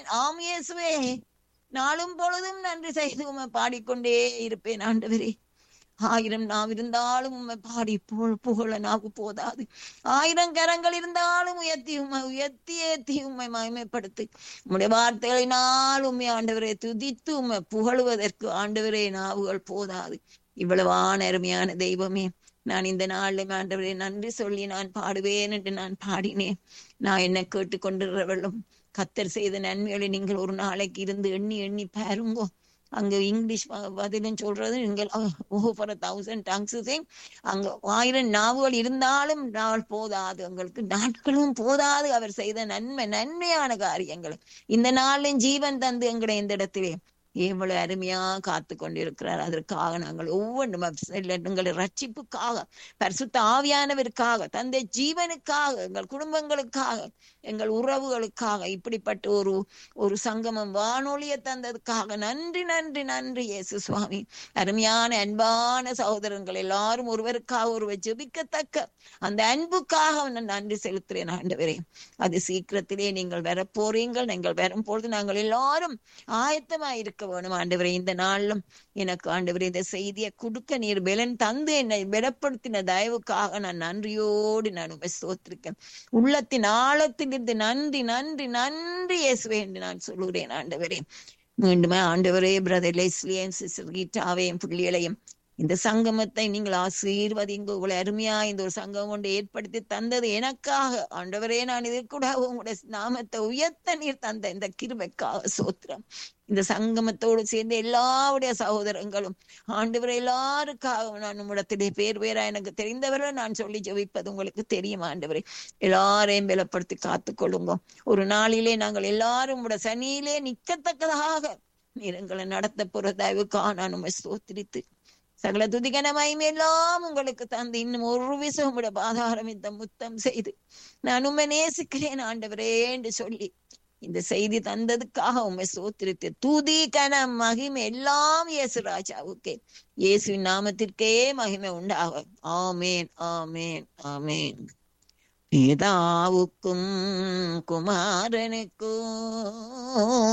ஆம் இயேசுவே நாளும் பொழுதும் நன்றி செய்து உம்மை பாடிக்கொண்டே இருப்பேன் ஆண்டவரே ஆயிரம் நாம் இருந்தாலும் உம்மை பாடி புகழ் புகழ நாவு போதாது ஆயிரம் கரங்கள் இருந்தாலும் உயர்த்தி உம்மை உயர்த்தி ஏத்தி உம்மை மகிமைப்படுத்து உம்முடைய வார்த்தைகளினால் உண்மை ஆண்டவரை துதித்து உம்மை புகழுவதற்கு ஆண்டவரே நாவுகள் போதாது இவ்வளவான அருமையான தெய்வமே நான் இந்த நாளில் ஆண்டவரே நன்றி சொல்லி நான் பாடுவேன் என்று நான் பாடினேன் நான் என்ன கேட்டுக்கொண்டிருவளும் கத்தர் செய்த நன்மைகளை நீங்கள் ஒரு நாளைக்கு இருந்து எண்ணி எண்ணி பாருங்கோ அங்க இங்கிலீஷ் ப- பதிலும் சொல்றது நீங்கள் ஓவர் தௌசண்ட் டங்ஸ் அங்க ஆயிரம் நாவுகள் இருந்தாலும் நாள் போதாது உங்களுக்கு நாட்களும் போதாது அவர் செய்த நன்மை நன்மையான காரியங்கள் இந்த நாளின் ஜீவன் தந்து எங்களை இந்த இடத்திலே எவ்வளவு அருமையா காத்து கொண்டிருக்கிறார் அதற்காக நாங்கள் ஒவ்வொன்றும் எங்களை ரட்சிப்புக்காக பரிசுத்த ஆவியானவருக்காக தந்தை ஜீவனுக்காக எங்கள் குடும்பங்களுக்காக எங்கள் உறவுகளுக்காக இப்படிப்பட்ட ஒரு ஒரு சங்கமம் வானொலியை தந்ததுக்காக நன்றி நன்றி நன்றி இயேசு சுவாமி அருமையான அன்பான சகோதரங்கள் எல்லாரும் ஒருவருக்காக ஒருவர் ஜெபிக்கத்தக்க அந்த அன்புக்காக நான் நன்றி செலுத்துறேன் ஆண்டவரே அது சீக்கிரத்திலே நீங்கள் வரப்போறீங்கள் நீங்கள் வரும்பொழுது நாங்கள் எல்லாரும் ஆயத்தமா இருக்க வேணும் ஆண்டவரே இந்த நாளிலும் எனக்கு ஆண்டவரே இந்த செய்தியை கொடுக்க நீர் பலன் தந்து என்னை பலப்படுத்தின தயவுக்காக நான் நன்றியோடு நான் உமை சோத்திருக்கேன் உள்ளத்தின் ஆழத்திலிருந்து நன்றி நன்றி நன்றி இயேசுவே என்று நான் சொல்லுகிறேன் ஆண்டவரே மீண்டுமே ஆண்டவரே பிரதர் லெஸ்லியன் சிஸ்டர் கீட்டாவையும் புள்ளிகளையும் இந்த சங்கமத்தை நீங்கள் ஆசீர்வதிங்க உங்களை அருமையா இந்த ஒரு சங்கமம் கொண்டு ஏற்படுத்தி தந்தது எனக்காக ஆண்டவரே நான் இது கூட உங்களுடைய நாமத்தை உயர்த்த நீர் தந்த இந்த கிருபைக்காக சோத்திரம் இந்த சங்கமத்தோடு சேர்ந்து எல்லாருடைய சகோதரங்களும் ஆண்டவர் எல்லாருக்காக நான் உம்மிடத்திலே பேர் பேரா எனக்கு தெரிந்தவர்கள் நான் சொல்லி ஜெபிப்பது உங்களுக்கு தெரியும் ஆண்டவரே எல்லாரையும் பலப்படுத்தி காத்துக்கொள்ளுங்க ஒரு நாளிலே நாங்கள் எல்லாரும் உடைய சனியிலே நிக்கத்தக்கதாக நீர் எங்களை நடத்த போற தயவுக்காக நான் உண்மை ஸ்தோத்திரித்து சகல துதிகன மகிமையெல்லாம் உங்களுக்கு தந்து இன்னும் ஒரு விஷயம் உடைய பாதாரம் இந்த முத்தம் செய்து நான் உண்மை நேசிக்கிறேன் ஆண்டவரே என்று சொல்லி இந்த செய்தி தந்ததுக்காக உண்மை சோத்திரித்து துதி கனம் மகிமை எல்லாம் இயேசு ராஜாவுக்கே இயேசுவின் நாமத்திற்கே மகிமை உண்டாக ஆமேன் ஆமேன் ஆமேன் பிதாவுக்கும் குமாரனுக்கும்